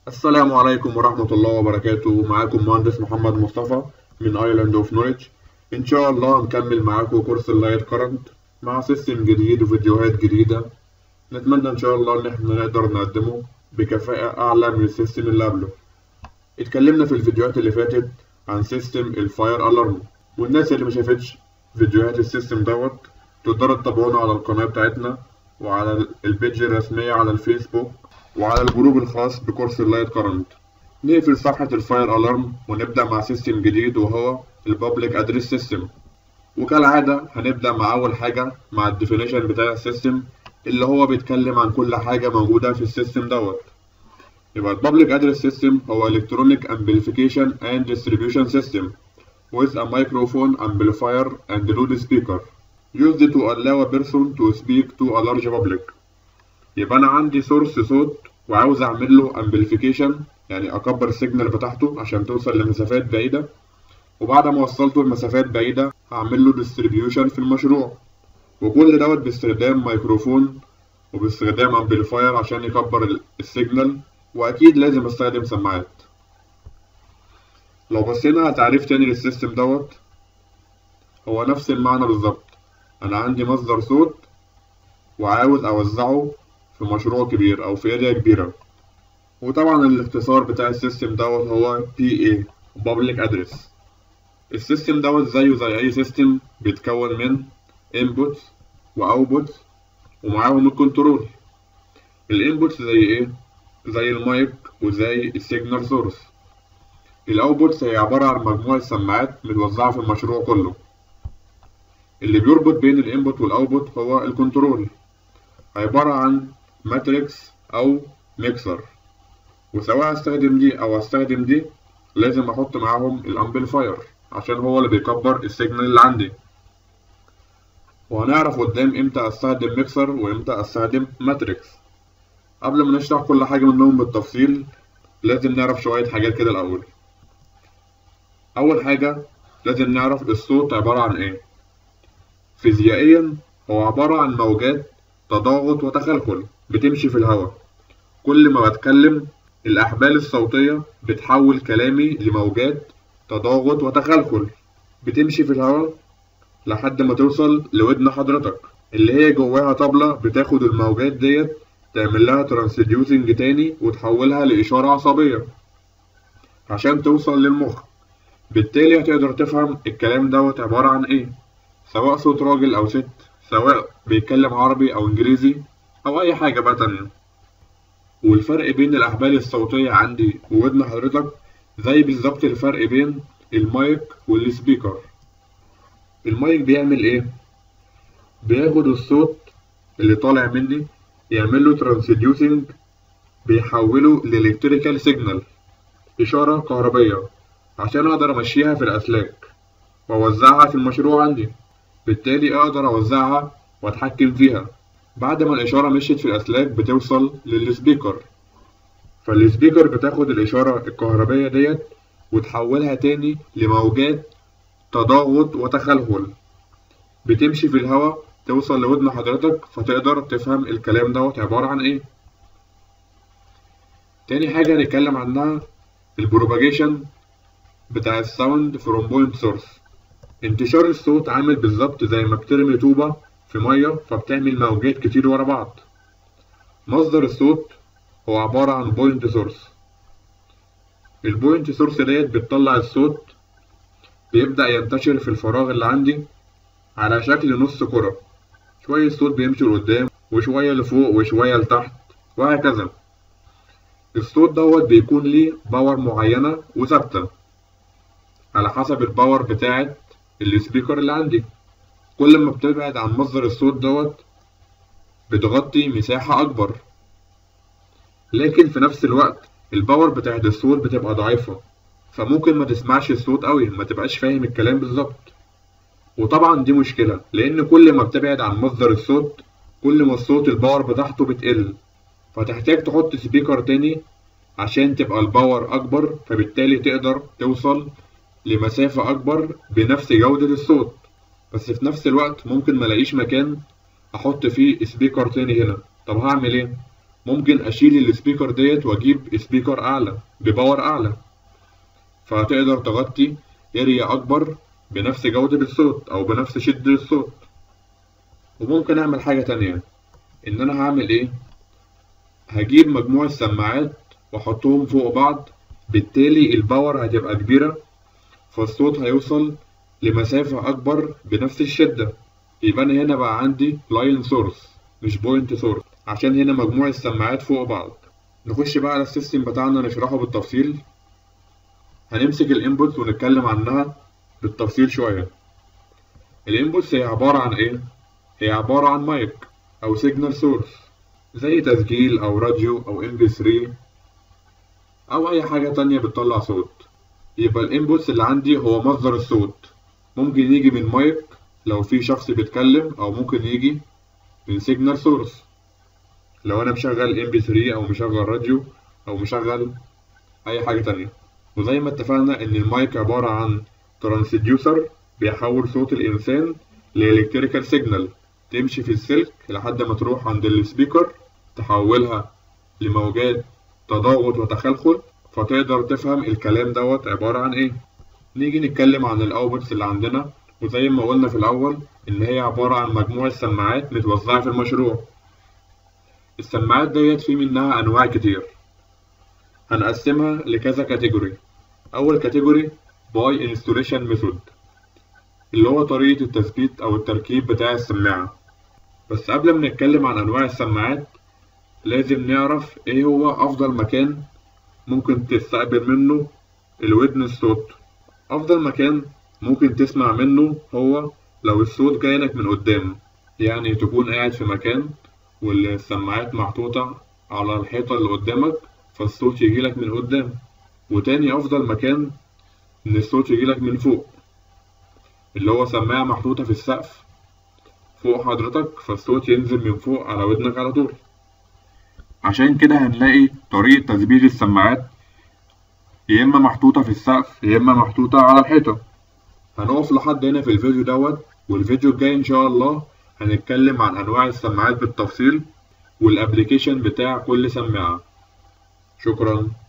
السلام عليكم ورحمة الله وبركاته معاكم مهندس محمد مصطفى من ايلاند اوف نوليدج ان شاء الله هنكمل معاكم كورس اللايت كرنت مع سيستم جديد وفيديوهات جديدة نتمنى ان شاء الله ان احنا نقدر نقدمه بكفاءة اعلى من السيستم اللي قبله اتكلمنا في الفيديوهات اللي فاتت عن سيستم الفاير الارم والناس اللي ما شافتش فيديوهات السيستم دوت تقدروا تتابعونا على القناة بتاعتنا وعلى البيج الرسمية على الفيسبوك وعلى الجروب الخاص بكورس اللايت كرنت نقفل صفحة الفاير ألارم ونبدأ مع سيستم جديد وهو البابليك أدريس سيستم وكالعادة هنبدأ مع أول حاجة مع الديفينيشن بتاع السيستم اللي هو بيتكلم عن كل حاجة موجودة في السيستم دوت يبقى البابليك أدريس سيستم هو Electronic Amplification and Distribution System with a microphone amplifier and loudspeaker used to allow a person to speak to a large public يبقى انا عندي سورس صوت وعاوز اعمل له امبليفيكيشن يعني اكبر السيجنال بتاعته عشان توصل لمسافات بعيده وبعد ما وصلته لمسافات بعيده هعمل له ديستريبيوشن في المشروع وكل دوت باستخدام ميكروفون وباستخدام امبليفاير عشان يكبر السيجنال واكيد لازم استخدم سماعات لو بصينا على تعريف تاني للسيستم دوت هو نفس المعنى بالظبط انا عندي مصدر صوت وعاوز اوزعه في مشروع كبير او في اريا كبيرة وطبعا الاختصار بتاع السيستم دوت هو PA Public Address السيستم دوت زيه زي اي سيستم بيتكون من inputs و outputs ومعاهم الكنترول الانبوتس زي ايه زي المايك وزي السيجنال سورس الاوتبوتس هي عبارة عن مجموعة سماعات متوزعة في المشروع كله اللي بيربط بين الانبوت والاوتبوت هو الكنترول عبارة عن ماتريكس أو ميكسر وسواء هستخدم دي أو هستخدم دي لازم أحط معاهم الأمبليفاير عشان هو اللي بيكبر السيجنال اللي عندي وهنعرف قدام إمتى أستخدم ميكسر وإمتى أستخدم ماتريكس قبل ما نشرح كل حاجة منهم بالتفصيل لازم نعرف شوية حاجات كده الأول أول حاجة لازم نعرف الصوت عبارة عن إيه فيزيائيا هو عبارة عن موجات تضاغط وتخلخل بتمشي في الهواء كل ما بتكلم الأحبال الصوتية بتحول كلامي لموجات تضاغط وتخلخل بتمشي في الهواء لحد ما توصل لودن حضرتك اللي هي جواها طبلة بتاخد الموجات ديت تعمل لها ترانسديوسنج تاني وتحولها لإشارة عصبية عشان توصل للمخ بالتالي هتقدر تفهم الكلام دوت عبارة عن ايه سواء صوت راجل أو ست سواء بيتكلم عربي أو إنجليزي أو أي حاجة بقى تانية والفرق بين الأحبال الصوتية عندي وودن حضرتك زي بالظبط الفرق بين المايك والسبيكر المايك بيعمل إيه؟ بياخد الصوت اللي طالع مني يعمل له ترانسديوسنج بيحوله لإلكتريكال سيجنال إشارة كهربية عشان أقدر أمشيها في الأسلاك وأوزعها في المشروع عندي بالتالي أقدر أوزعها وأتحكم فيها بعد ما الإشارة مشيت في الأسلاك بتوصل للسبيكر فالسبيكر بتاخد الإشارة الكهربية ديت وتحولها تاني لموجات تضاغط وتخلخل بتمشي في الهواء توصل لودن حضرتك فتقدر تفهم الكلام دوت عبارة عن إيه تاني حاجة هنتكلم عنها البروباجيشن بتاع الساوند فروم بوينت سورس انتشار الصوت عامل بالظبط زي ما بترمي طوبة في مية فبتعمل موجات كتير ورا بعض مصدر الصوت هو عبارة عن بوينت سورس البوينت سورس ديت بتطلع الصوت بيبدأ ينتشر في الفراغ اللي عندي على شكل نص كرة شوية صوت بيمشي لقدام وشوية لفوق وشوية لتحت وهكذا الصوت دوت بيكون ليه باور معينة وثابتة على حسب الباور بتاعت السبيكر اللي عندي كل ما بتبعد عن مصدر الصوت دوت بتغطي مساحة أكبر لكن في نفس الوقت الباور بتاعت الصوت بتبقى ضعيفة فممكن ما تسمعش الصوت قوي ما تبقاش فاهم الكلام بالظبط وطبعا دي مشكلة لأن كل ما بتبعد عن مصدر الصوت كل ما الصوت الباور بتاعته بتقل فتحتاج تحط سبيكر تاني عشان تبقى الباور أكبر فبالتالي تقدر توصل لمسافة أكبر بنفس جودة الصوت بس في نفس الوقت ممكن ملاقيش مكان أحط فيه سبيكر تاني هنا طب هعمل إيه؟ ممكن اشيل السبيكر ديت واجيب سبيكر اعلى بباور اعلى فهتقدر تغطي اريا اكبر بنفس جودة الصوت او بنفس شدة الصوت وممكن اعمل حاجة تانية ان انا هعمل ايه هجيب مجموعة سماعات واحطهم فوق بعض بالتالي الباور هتبقى كبيرة فالصوت هيوصل لمسافة أكبر بنفس الشدة يبقى أنا هنا بقى عندي لاين سورس مش بوينت سورس عشان هنا مجموعة سماعات فوق بعض نخش بقى على السيستم بتاعنا نشرحه بالتفصيل هنمسك الانبوت ونتكلم عنها بالتفصيل شوية الانبوتس هي عبارة عن ايه؟ هي عبارة عن مايك أو سيجنال سورس زي تسجيل أو راديو أو ام بي 3 أو أي حاجة تانية بتطلع صوت يبقى الانبوتس اللي عندي هو مصدر الصوت ممكن يجي من مايك لو في شخص بيتكلم أو ممكن يجي من سيجنال سورس لو أنا مشغل ام بي 3 أو مشغل راديو أو مشغل أي حاجة تانية وزي ما اتفقنا إن المايك عبارة عن ترانسديوسر بيحول صوت الإنسان لإلكتريكال سيجنال تمشي في السلك لحد ما تروح عند السبيكر تحولها لموجات تضاغط وتخلخل فتقدر تفهم الكلام دوت عبارة عن ايه نيجي نتكلم عن الاوتبوتس اللي عندنا وزي ما قلنا في الاول ان هي عبارة عن مجموعة سماعات متوزعة في المشروع السماعات ديت في منها انواع كتير هنقسمها لكذا كاتيجوري اول كاتيجوري باي انستوليشن ميثود اللي هو طريقة التثبيت او التركيب بتاع السماعة بس قبل ما نتكلم عن انواع السماعات لازم نعرف ايه هو افضل مكان ممكن تستقبل منه الودن الصوت افضل مكان ممكن تسمع منه هو لو الصوت جايلك من قدام يعني تكون قاعد في مكان والسماعات محطوطة على الحيطة اللي قدامك فالصوت يجيلك من قدام وتاني افضل مكان ان الصوت يجيلك من فوق اللي هو سماعة محطوطة في السقف فوق حضرتك فالصوت ينزل من فوق على ودنك على طول عشان كده هنلاقي طريقة تثبيت السماعات يا إما محطوطة في السقف يا إما محطوطة على الحيطة هنقف لحد هنا في الفيديو دوت والفيديو الجاي إن شاء الله هنتكلم عن أنواع السماعات بالتفصيل والأبليكيشن بتاع كل سماعة شكرا